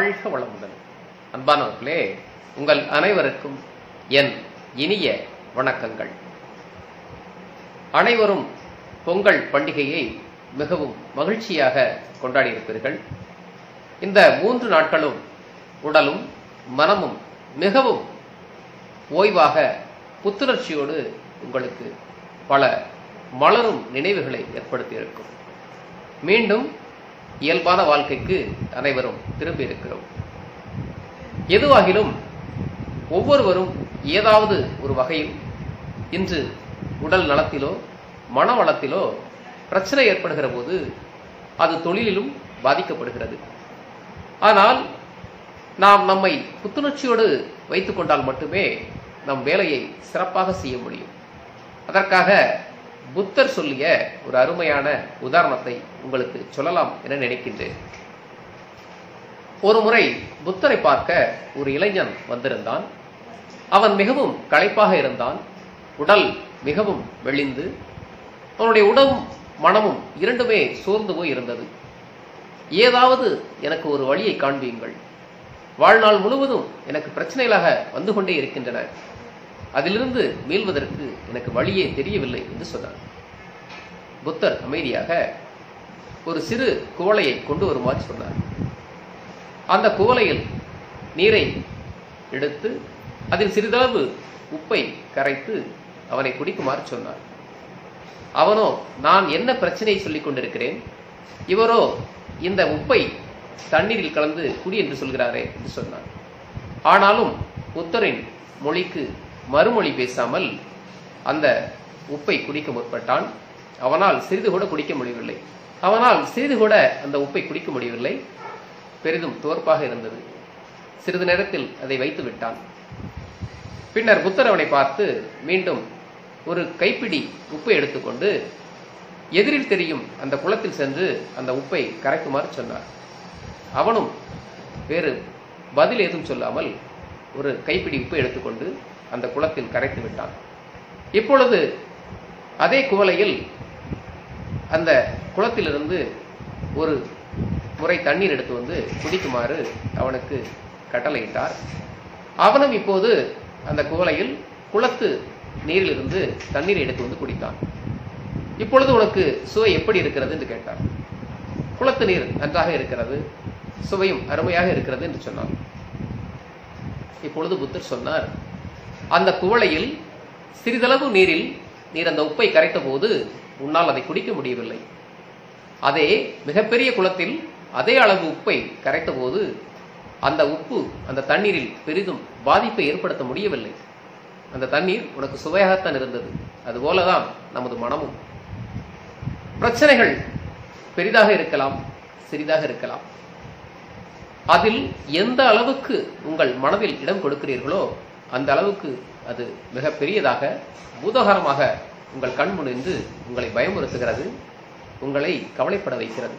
வாழ்க வளமுடன் அன்பானவர்களே உங்கள் அனைவருக்கும் என் இனிய வணக்கங்கள் அனைவரும் பொங்கல் பண்டிகையை மிகவும் மகிழ்ச்சியாக கொண்டாடியிருப்பீர்கள் இந்த மூன்று நாட்களும் உடலும் மனமும் மிகவும் ஓய்வாக புத்துணர்ச்சியோடு உங்களுக்கு பல மலரும் நினைவுகளை ஏற்படுத்தியிருக்கும் மீண்டும் இயல்பான வாழ்க்கைக்கு அனைவரும் திரும்பி இருக்கிறோம் எதுவாகிலும் ஒவ்வொருவரும் ஏதாவது ஒரு வகையில் இன்று உடல் நலத்திலோ மன வளத்திலோ பிரச்சனை ஏற்படுகிற போது அது தொழிலிலும் பாதிக்கப்படுகிறது ஆனால் நாம் நம்மை புத்துணர்ச்சியோடு வைத்துக் கொண்டால் மட்டுமே நம் வேலையை சிறப்பாக செய்ய முடியும் அதற்காக புத்தர் சொல்லிய ஒரு அருமையான உதாரணத்தை உங்களுக்கு சொல்லலாம் என நினைக்கின்றேன் ஒரு முறை புத்தரை பார்க்க ஒரு இளைஞன் வந்திருந்தான் அவன் மிகவும் களைப்பாக இருந்தான் உடல் மிகவும் மெலிந்து அவனுடைய உடலும் மனமும் இரண்டுமே சோர்ந்து போய் இருந்தது ஏதாவது எனக்கு ஒரு வழியை காண்பியுங்கள் வாழ்நாள் முழுவதும் எனக்கு பிரச்சனைகளாக வந்து கொண்டே இருக்கின்றன அதிலிருந்து மீள்வதற்கு எனக்கு வழியே தெரியவில்லை என்று சொன்னார் புத்தர் அமைதியாக ஒரு சிறு குவளையை கொண்டு வருமாறு சொன்னார் அந்த குவளையில் நீரை எடுத்து அதில் சிறிதளவு உப்பை கரைத்து அவனை குடிக்குமாறு சொன்னார் அவனோ நான் என்ன பிரச்சனையை சொல்லிக் கொண்டிருக்கிறேன் இவரோ இந்த உப்பை தண்ணீரில் கலந்து குடி என்று சொல்கிறாரே என்று சொன்னார் ஆனாலும் புத்தரின் மொழிக்கு மறுமொழி பேசாமல் அந்த உப்பை குடிக்க முற்பட்டான் அவனால் சிறிது கூட குடிக்க முடியவில்லை அவனால் சிறிது கூட அந்த உப்பை குடிக்க முடியவில்லை பெரிதும் தோற்பாக இருந்தது சிறிது நேரத்தில் அதை வைத்து விட்டான் பின்னர் புத்தர் அவனை பார்த்து மீண்டும் ஒரு கைப்பிடி உப்பை எடுத்துக்கொண்டு எதிரில் தெரியும் அந்த குளத்தில் சென்று அந்த உப்பை கரைக்குமாறு சொன்னார் அவனும் வேறு பதில் ஏதும் சொல்லாமல் ஒரு கைப்பிடி உப்பை எடுத்துக்கொண்டு அந்த குளத்தில் கரைத்து விட்டான் இப்பொழுது அதே குவளையில் அந்த குளத்திலிருந்து ஒரு முறை தண்ணீர் எடுத்து வந்து குடிக்குமாறு அவனுக்கு கட்டளையிட்டார் அவனும் இப்போது அந்த குவளையில் குளத்து நீரிலிருந்து தண்ணீரை எடுத்து வந்து குடித்தான் இப்பொழுது உனக்கு சுவை எப்படி இருக்கிறது என்று கேட்டார் குளத்து நீர் நன்றாக இருக்கிறது சுவையும் அருமையாக இருக்கிறது என்று சொன்னான் இப்பொழுது புத்தர் சொன்னார் அந்த குவளையில் சிறிதளவு நீரில் நீர் அந்த உப்பை கரைத்த போது உன்னால் அதை குடிக்க முடியவில்லை அதே மிகப்பெரிய குளத்தில் அதே அளவு உப்பை கரைத்த போது அந்த உப்பு அந்த தண்ணீரில் பெரிதும் பாதிப்பை ஏற்படுத்த முடியவில்லை அந்த தண்ணீர் உனக்கு சுவையாகத்தான் இருந்தது அதுபோலதான் நமது மனமும் பிரச்சனைகள் பெரிதாக இருக்கலாம் சிறிதாக இருக்கலாம் அதில் எந்த அளவுக்கு உங்கள் மனதில் இடம் கொடுக்கிறீர்களோ அந்த அளவுக்கு அது மிக பெரியதாக பூதகரமாக உங்கள் கண் முன்னின்று உங்களை பயமுறுத்துகிறது உங்களை கவலைப்பட வைக்கிறது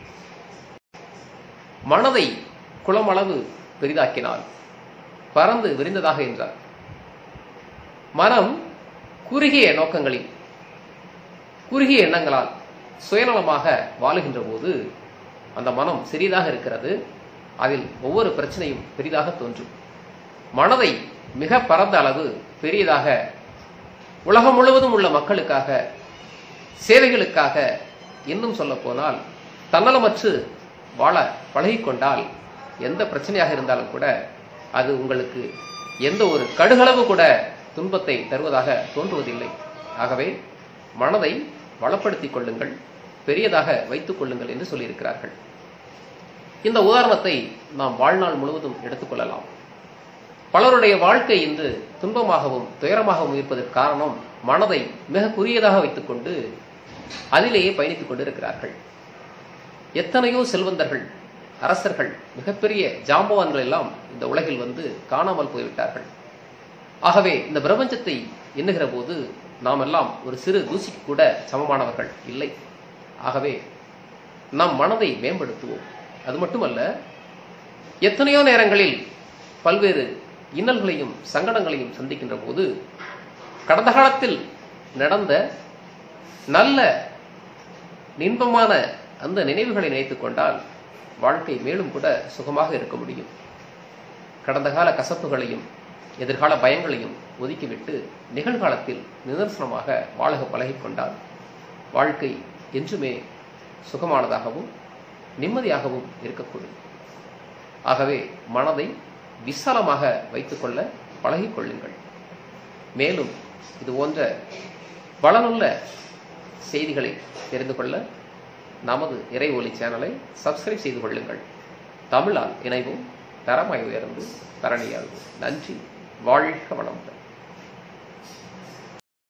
மனதை குளமளவு பெரிதாக்கினால் பறந்து விரிந்ததாக என்றார் மனம் குறுகிய நோக்கங்களில் குறுகிய எண்ணங்களால் சுயநலமாக வாழுகின்ற போது அந்த மனம் சிறிதாக இருக்கிறது அதில் ஒவ்வொரு பிரச்சனையும் பெரிதாக தோன்றும் மனதை மிக பரந்த அளவு பெரியதாக உலகம் முழுவதும் உள்ள மக்களுக்காக சேவைகளுக்காக இன்னும் சொல்ல போனால் தன்னலமற்று வாழ பழகிக்கொண்டால் எந்த பிரச்சனையாக இருந்தாலும் கூட அது உங்களுக்கு எந்த ஒரு கடுகளவு கூட துன்பத்தை தருவதாக தோன்றுவதில்லை ஆகவே மனதை வளப்படுத்திக் கொள்ளுங்கள் பெரியதாக வைத்துக் கொள்ளுங்கள் என்று சொல்லியிருக்கிறார்கள் இந்த உதாரணத்தை நாம் வாழ்நாள் முழுவதும் எடுத்துக்கொள்ளலாம் பலருடைய வாழ்க்கை இன்று துன்பமாகவும் துயரமாகவும் இருப்பதற்கு காரணம் மனதை மிக குறுகியதாக வைத்துக்கொண்டு அதிலேயே பயணித்துக் கொண்டிருக்கிறார்கள் எத்தனையோ செல்வந்தர்கள் அரசர்கள் மிகப்பெரிய ஜாம்பவான்கள் எல்லாம் இந்த உலகில் வந்து காணாமல் போய்விட்டார்கள் ஆகவே இந்த பிரபஞ்சத்தை எண்ணுகிற போது நாம் எல்லாம் ஒரு சிறு தூசிக்கு கூட சமமானவர்கள் இல்லை ஆகவே நம் மனதை மேம்படுத்துவோம் அது மட்டுமல்ல எத்தனையோ நேரங்களில் பல்வேறு இன்னல்களையும் சங்கடங்களையும் சந்திக்கின்ற போது கடந்த காலத்தில் நடந்த நல்ல இன்பமான அந்த நினைவுகளை நினைத்துக் கொண்டால் வாழ்க்கை மேலும் கூட சுகமாக இருக்க முடியும் கடந்த கால கசப்புகளையும் எதிர்கால பயங்களையும் ஒதுக்கிவிட்டு நிகழ்காலத்தில் நிதர்சனமாக வாழக பழகிக்கொண்டால் வாழ்க்கை என்றுமே சுகமானதாகவும் நிம்மதியாகவும் இருக்கக்கூடும் ஆகவே மனதை விசாலமாக வைத்துக்கொள்ள பழகிக் கொள்ளுங்கள் மேலும் இது போன்ற பலனுள்ள செய்திகளை தெரிந்து கொள்ள நமது இறை ஒலி சேனலை சப்ஸ்கிரைப் செய்து கொள்ளுங்கள் தமிழால் இணைவோம் தரமாய் உயர்ந்து தரணியாகும் நன்றி வாழ்க வளமுடன்